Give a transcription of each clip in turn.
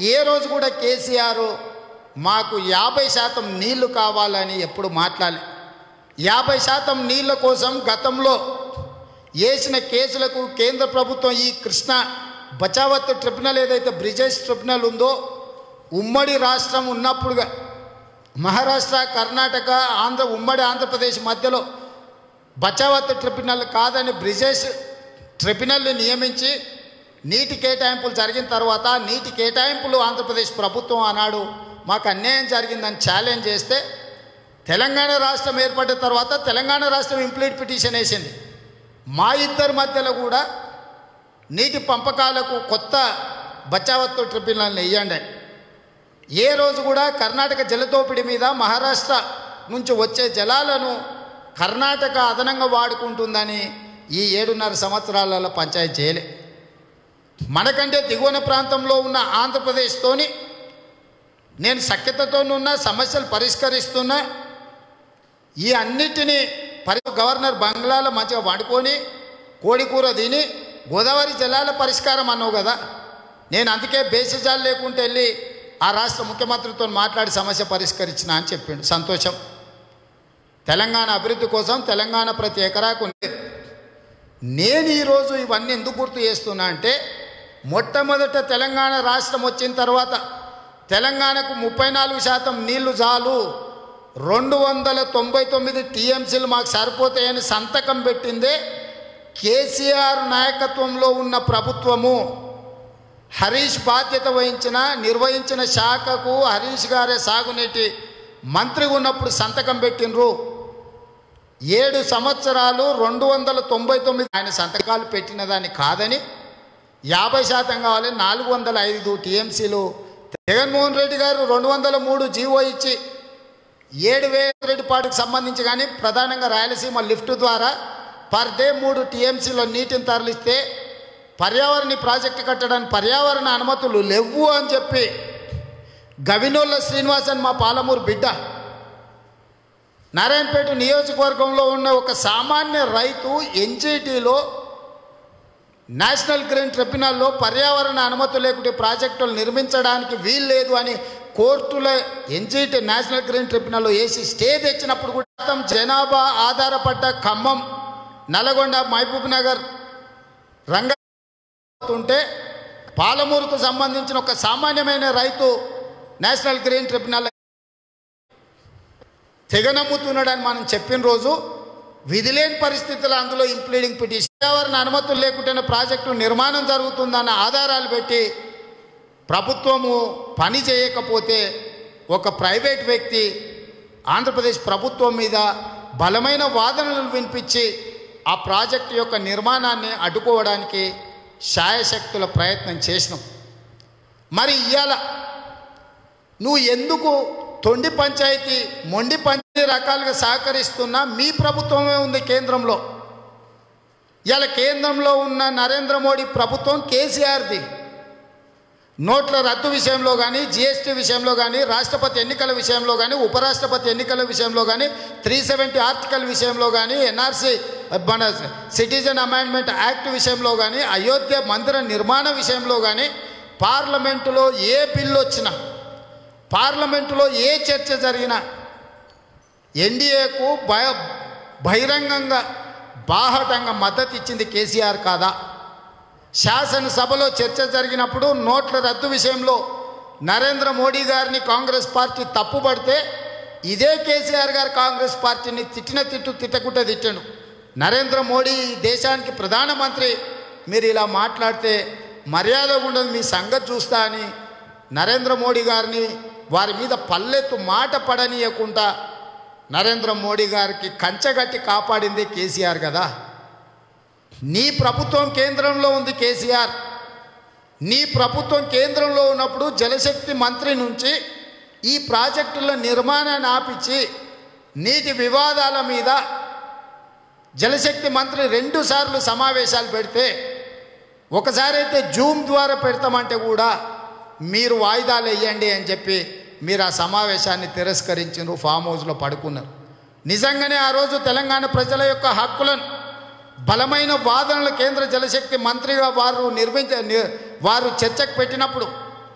ఏ రోజు కూడా కేసీఆర్ మాకు యాభై శాతం నీళ్లు కావాలని ఎప్పుడు మాట్లాడలే యాభై శాతం నీళ్ళ కోసం గతంలో వేసిన కేసులకు కేంద్ర ప్రభుత్వం ఈ కృష్ణ బచావత్ ట్రిబ్యునల్ ఏదైతే బ్రిజేష్ ట్రిబ్యునల్ ఉందో ఉమ్మడి రాష్ట్రం ఉన్నప్పుడుగా మహారాష్ట్ర కర్ణాటక ఆంధ్ర ఉమ్మడి ఆంధ్రప్రదేశ్ మధ్యలో బచావత్ ట్రిబ్యునల్ కాదని బ్రిజేష్ ట్రిబ్యునల్ని నియమించి నీటి కేటాయింపులు జరిగిన తర్వాత నీటి కేటాయింపులు ఆంధ్రప్రదేశ్ ప్రభుత్వం ఆనాడు మాకు అన్యాయం జరిగిందని ఛాలెంజ్ చేస్తే తెలంగాణ రాష్ట్రం ఏర్పడిన తర్వాత తెలంగాణ రాష్ట్రం ఇంప్లీట్ పిటిషన్ వేసింది మా ఇద్దరి మధ్యలో కూడా నీటి పంపకాలకు కొత్త బచావత్తు ట్రిబ్యునల్ని వేయండి ఏ రోజు కూడా కర్ణాటక జలదోపిడి మీద మహారాష్ట్ర నుంచి వచ్చే జలాలను కర్ణాటక అదనంగా వాడుకుంటుందని ఈ ఏడున్నర సంవత్సరాలలో పంచాయతీ చేయలే మనకంటే దిగువన ప్రాంతంలో ఉన్న ఆంధ్రప్రదేశ్తోని నేను సఖ్యతతోనున్న సమస్యలు పరిష్కరిస్తున్నా ఈ అన్నిటినీ పరి గవర్నర్ బంగ్లాలో మంచిగా వండుకొని కోడికూర తిని గోదావరి జలాల పరిష్కారం అన్నావు కదా నేను అందుకే బేసిజాలు లేకుంటే వెళ్ళి ఆ రాష్ట్ర ముఖ్యమంత్రితో మాట్లాడి సమస్య పరిష్కరించిన అని చెప్పిండు సంతోషం తెలంగాణ అభివృద్ధి కోసం తెలంగాణ ప్రతి ఎకరాకు ఉంది. నేను ఈరోజు ఇవన్నీ ఎందుకు గుర్తు చేస్తున్నా అంటే మొట్టమొదట తెలంగాణ రాష్ట్రం వచ్చిన తర్వాత తెలంగాణకు ముప్పై నాలుగు శాతం నీళ్లు చాలు రెండు వందల తొంభై తొమ్మిది టీఎంసీలు మాకు సరిపోతాయని సంతకం పెట్టిందే కేసీఆర్ నాయకత్వంలో ఉన్న ప్రభుత్వము హరీష్ బాధ్యత వహించిన నిర్వహించిన శాఖకు హరీష్ గారే సాగునీటి మంత్రిగా ఉన్నప్పుడు సంతకం పెట్టినరు ఏడు సంవత్సరాలు రెండు వందల తొంభై తొమ్మిది ఆయన సంతకాలు పెట్టిన దాన్ని కాదని యాభై శాతం కావాలి నాలుగు వందల ఐదు టీఎంసీలు జగన్మోహన్ రెడ్డి గారు రెండు వందల మూడు జీవో ఇచ్చి ఏడు వేల రెడ్డి పాటుకు సంబంధించి కానీ ప్రధానంగా రాయలసీమ లిఫ్ట్ ద్వారా పర్ డే మూడు టీఎంసీలో నీటిని తరలిస్తే పర్యావరణ ప్రాజెక్టు కట్టడానికి పర్యావరణ అనుమతులు లేవు అని చెప్పి గవినోళ్ళ శ్రీనివాసన్ మా పాలమూరు బిడ్డ నారాయణపేట నియోజకవర్గంలో ఉన్న ఒక సామాన్య రైతు ఎన్జీటీలో నేషనల్ గ్రీన్ ట్రిబ్యునల్లో పర్యావరణ అనుమతి లేకుంటే ప్రాజెక్టులు నిర్మించడానికి వీల్లేదు అని కోర్టులో ఎన్జీటీ నేషనల్ గ్రీన్ ట్రిబ్యునల్లో వేసి స్టే తెచ్చినప్పుడు కూడా మొత్తం జనాభా ఆధారపడ్డ ఖమ్మం నల్గొండ మహబూబ్ నగర్ రంగ ఉంటే పాలమూరుకు సంబంధించిన ఒక సామాన్యమైన రైతు నేషనల్ గ్రీన్ ట్రిబ్యునల్ తెగనమ్ముతున్నాడని మనం చెప్పిన రోజు విధిలేని పరిస్థితుల్లో అందులో ఇంప్లీడింగ్ పిటిషన్ పర్యావరణ అనుమతులు లేకుండానే ప్రాజెక్టు నిర్మాణం జరుగుతుందన్న ఆధారాలు పెట్టి ప్రభుత్వము పని చేయకపోతే ఒక ప్రైవేట్ వ్యక్తి ఆంధ్రప్రదేశ్ ప్రభుత్వం మీద బలమైన వాదనలు వినిపించి ఆ ప్రాజెక్టు యొక్క నిర్మాణాన్ని అడ్డుకోవడానికి శాయశక్తుల ప్రయత్నం చేసినాం మరి ఇవాళ నువ్వు ఎందుకు తొండి పంచాయతీ మొండి పంచాయతీ రకాలుగా సహకరిస్తున్నా మీ ప్రభుత్వమే ఉంది కేంద్రంలో ఇవాళ కేంద్రంలో ఉన్న నరేంద్ర మోడీ ప్రభుత్వం కేసీఆర్ది నోట్ల రద్దు విషయంలో కానీ జిఎస్టీ విషయంలో కానీ రాష్ట్రపతి ఎన్నికల విషయంలో కానీ ఉపరాష్ట్రపతి ఎన్నికల విషయంలో కానీ త్రీ సెవెంటీ ఆర్టికల్ విషయంలో కానీ ఎన్ఆర్సీ మన సిటిజన్ అమెండ్మెంట్ యాక్ట్ విషయంలో కానీ అయోధ్య మందిర నిర్మాణ విషయంలో కానీ పార్లమెంటులో ఏ బిల్లు వచ్చినా పార్లమెంటులో ఏ చర్చ జరిగినా ఎన్డీఏకు భయ బహిరంగంగా బాహటంగా మద్దతు ఇచ్చింది కేసీఆర్ కాదా శాసనసభలో చర్చ జరిగినప్పుడు నోట్ల రద్దు విషయంలో నరేంద్ర మోడీ గారిని కాంగ్రెస్ పార్టీ తప్పుపడితే ఇదే కేసీఆర్ గారు కాంగ్రెస్ పార్టీని తిట్టిన తిట్టు తిట్టకుండా తిట్టాడు నరేంద్ర మోడీ ఈ దేశానికి ప్రధానమంత్రి మీరు ఇలా మాట్లాడితే మర్యాద ఉండదు మీ సంగతి చూస్తా అని నరేంద్ర మోడీ గారిని వారి మీద పల్లెత్తు మాట పడనీయకుండా నరేంద్ర మోడీ గారికి కంచగట్టి కాపాడింది కేసీఆర్ కదా నీ ప్రభుత్వం కేంద్రంలో ఉంది కేసీఆర్ నీ ప్రభుత్వం కేంద్రంలో ఉన్నప్పుడు జలశక్తి మంత్రి నుంచి ఈ ప్రాజెక్టుల నిర్మాణాన్ని ఆపించి నీటి వివాదాల మీద జలశక్తి మంత్రి రెండు సార్లు సమావేశాలు పెడితే ఒకసారి అయితే జూమ్ ద్వారా పెడతామంటే కూడా మీరు వాయిదాలు వేయండి అని చెప్పి మీరు ఆ సమావేశాన్ని తిరస్కరించారు ఫామ్ హౌస్లో పడుకున్నారు నిజంగానే ఆ రోజు తెలంగాణ ప్రజల యొక్క హక్కులను బలమైన వాదనలు కేంద్ర జలశక్తి మంత్రిగా వారు నిర్మించ ని- వారు చర్చకు పెట్టినప్పుడు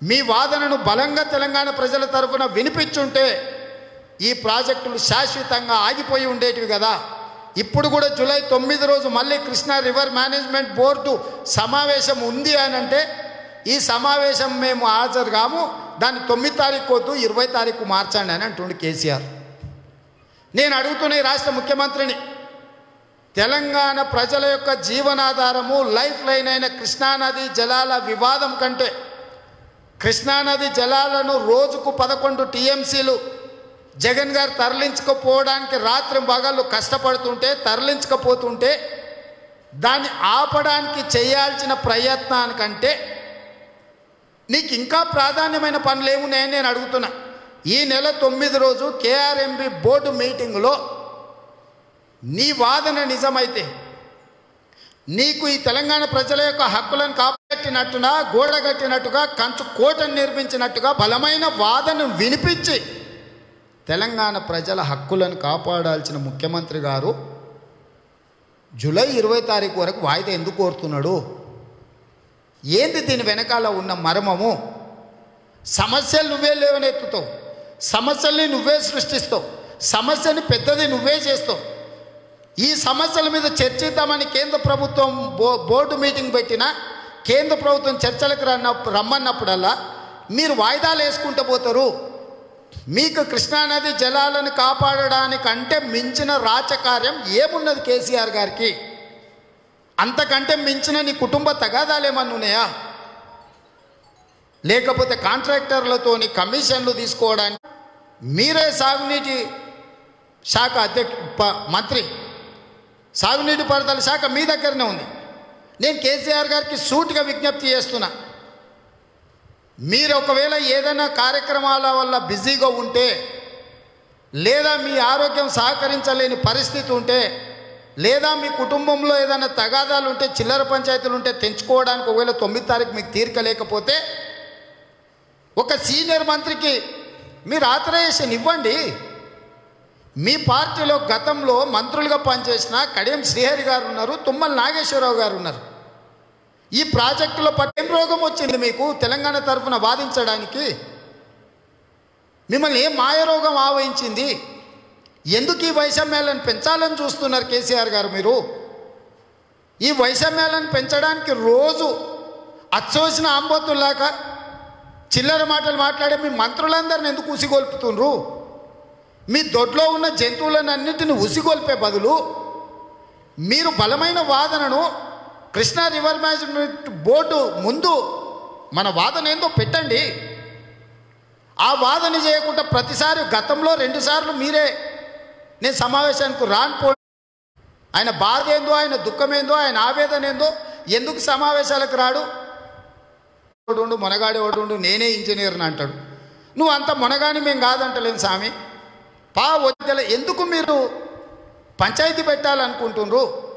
మీ వాదనను బలంగా తెలంగాణ ప్రజల తరఫున వినిపించుంటే ఈ ప్రాజెక్టులు శాశ్వతంగా ఆగిపోయి ఉండేటివి కదా ఇప్పుడు కూడా జూలై తొమ్మిది రోజు మళ్ళీ కృష్ణా రివర్ మేనేజ్మెంట్ బోర్డు సమావేశం ఉంది అని అంటే ఈ సమావేశం మేము హాజరు కాము దాన్ని తొమ్మిది తారీఖు వద్దు ఇరవై తారీఖు మార్చండి అని అంటుండు కేసీఆర్ నేను అడుగుతున్న ఈ రాష్ట్ర ముఖ్యమంత్రిని తెలంగాణ ప్రజల యొక్క జీవనాధారము లైఫ్ లైన్ అయిన కృష్ణానది జలాల వివాదం కంటే కృష్ణానది జలాలను రోజుకు పదకొండు టీఎంసీలు జగన్ గారు తరలించకపోవడానికి రాత్రి పగళ్ళు కష్టపడుతుంటే తరలించకపోతుంటే దాన్ని ఆపడానికి చేయాల్సిన ప్రయత్నానికంటే నీకు ఇంకా ప్రాధాన్యమైన పనులు ఏమున్నాయని నేను అడుగుతున్నా ఈ నెల తొమ్మిది రోజు కేఆర్ఎంబి బోర్డు మీటింగులో నీ వాదన నిజమైతే నీకు ఈ తెలంగాణ ప్రజల యొక్క హక్కులను కాపాడినట్టుగా గోడగట్టినట్టుగా కంచు కోటను నిర్మించినట్టుగా బలమైన వాదన వినిపించి తెలంగాణ ప్రజల హక్కులను కాపాడాల్సిన ముఖ్యమంత్రి గారు జూలై ఇరవై తారీఖు వరకు వాయిదా ఎందుకు కోరుతున్నాడు ఏంది దీని వెనకాల ఉన్న మర్మము సమస్యలు నువ్వే లేవనెత్తుతావు సమస్యల్ని నువ్వే సృష్టిస్తావు సమస్యని పెద్దది నువ్వే చేస్తావు ఈ సమస్యల మీద చర్చిద్దామని కేంద్ర ప్రభుత్వం బో బోర్డు మీటింగ్ పెట్టినా కేంద్ర ప్రభుత్వం చర్చలకు రన్న రమ్మన్నప్పుడల్లా మీరు వాయిదాలు వేసుకుంటూ పోతారు మీకు కృష్ణానది జలాలను కాపాడడానికంటే మించిన రాచకార్యం ఏమున్నది కేసీఆర్ గారికి అంతకంటే మించిన నీ కుటుంబ తగాదాలేమన్నా ఉన్నాయా లేకపోతే కాంట్రాక్టర్లతోని కమిషన్లు తీసుకోవడానికి మీరే సాగునీటి శాఖ అధ్యక్ష ప- మంత్రి సాగునీటి పారుదల శాఖ మీ దగ్గరనే ఉంది నేను కేసీఆర్ గారికి సూటిగా విజ్ఞప్తి చేస్తున్నా మీరు ఒకవేళ ఏదైనా కార్యక్రమాల వల్ల బిజీగా ఉంటే లేదా మీ ఆరోగ్యం సహకరించలేని పరిస్థితి ఉంటే లేదా మీ కుటుంబంలో ఏదైనా తగాదాలు ఉంటే చిల్లర పంచాయతీలు ఉంటే తెంచుకోవడానికి ఒకవేళ తొమ్మిది తారీఖు మీకు తీరిక లేకపోతే ఒక సీనియర్ మంత్రికి మీరు ఆథరైజేషన్ ఇవ్వండి మీ పార్టీలో గతంలో మంత్రులుగా పనిచేసిన కడియం శ్రీహరి గారు ఉన్నారు తుమ్మల నాగేశ్వరరావు గారు ఉన్నారు ఈ ప్రాజెక్టులో పట్టేం రోగం వచ్చింది మీకు తెలంగాణ తరఫున వాదించడానికి మిమ్మల్ని ఏం మాయరోగం ఆవహించింది ఎందుకు ఈ వైషమ్యాలను పెంచాలని చూస్తున్నారు కేసీఆర్ గారు మీరు ఈ వైషమ్యాలను పెంచడానికి రోజు అచ్చోసిన ఆంబోతుల్లాగా చిల్లర మాటలు మాట్లాడే మీ మంత్రులందరిని ఎందుకు ఉసిగొల్పుతుండ్రు మీ దొడ్లో ఉన్న జంతువులన్నింటిని ఉసిగొల్పే బదులు మీరు బలమైన వాదనను కృష్ణా రివర్ మేనేజ్మెంట్ బోర్డు ముందు మన వాదన ఏందో పెట్టండి ఆ వాదన చేయకుండా ప్రతిసారి గతంలో రెండుసార్లు మీరే నేను సమావేశానికి రాను పో ఆయన బాధ ఏందో ఆయన దుఃఖం ఏందో ఆయన ఆవేదన ఏందో ఎందుకు సమావేశాలకు రాడు ఓడుండు మొనగాడి ఓడుండు నేనే ఇంజనీర్ని అంటాడు నువ్వు అంత మొనగాని మేము కాదంటలేం స్వామి పా వద్దల ఎందుకు మీరు పంచాయతీ పెట్టాలనుకుంటుండ్రు